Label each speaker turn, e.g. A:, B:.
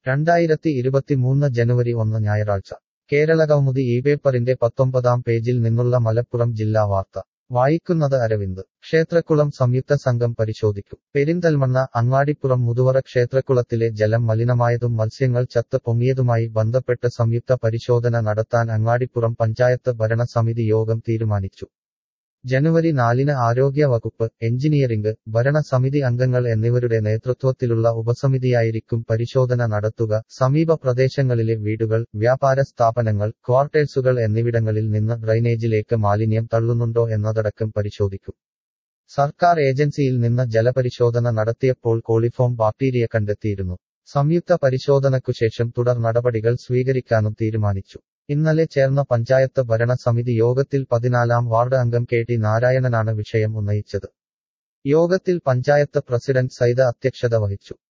A: രണ്ടായിരത്തി ഇരുപത്തിമൂന്ന് ജനുവരി ഒന്ന് ഞായറാഴ്ച കേരളകൗമുദി ഈ പേപ്പറിന്റെ പത്തൊമ്പതാം പേജിൽ നിന്നുള്ള മലപ്പുറം ജില്ലാ വാർത്ത വായിക്കുന്നത് അരവിന്ദ് ക്ഷേത്രക്കുളം സംയുക്ത സംഘം പരിശോധിക്കും പെരിന്തൽമണ്ണ അങ്ങാടിപ്പുറം മുതുവറ ക്ഷേത്രക്കുളത്തിലെ ജലം മലിനമായതും മത്സ്യങ്ങൾ ചത്ത് പൊങ്ങിയതുമായി ബന്ധപ്പെട്ട് സംയുക്ത പരിശോധന നടത്താൻ അങ്ങാടിപ്പുറം പഞ്ചായത്ത് ഭരണസമിതി യോഗം തീരുമാനിച്ചു ജനുവരി നാലിന് ആരോഗ്യ വകുപ്പ് എഞ്ചിനീയറിംഗ് ഭരണസമിതി അംഗങ്ങൾ എന്നിവരുടെ നേതൃത്വത്തിലുള്ള ഉപസമിതിയായിരിക്കും പരിശോധന നടത്തുക സമീപ പ്രദേശങ്ങളിലെ വീടുകൾ വ്യാപാര സ്ഥാപനങ്ങൾ ക്വാർട്ടേഴ്സുകൾ എന്നിവിടങ്ങളിൽ നിന്ന് ഡ്രൈനേജിലേക്ക് മാലിന്യം തള്ളുന്നുണ്ടോ എന്നതടക്കം പരിശോധിക്കും സർക്കാർ ഏജൻസിയിൽ നിന്ന് ജലപരിശോധന നടത്തിയപ്പോൾ കോളിഫോം ബാക്ടീരിയ കണ്ടെത്തിയിരുന്നു സംയുക്ത പരിശോധനയ്ക്കുശേഷം തുടർ നടപടികൾ സ്വീകരിക്കാനും തീരുമാനിച്ചു ഇന്നലെ ചേർന്ന പഞ്ചായത്ത് ഭരണസമിതി യോഗത്തിൽ പതിനാലാം വാർഡ് അംഗം കെ ടി നാരായണനാണ് വിഷയം ഉന്നയിച്ചത് യോഗത്തിൽ പഞ്ചായത്ത് പ്രസിഡന്റ് സൈത അധ്യക്ഷത വഹിച്ചു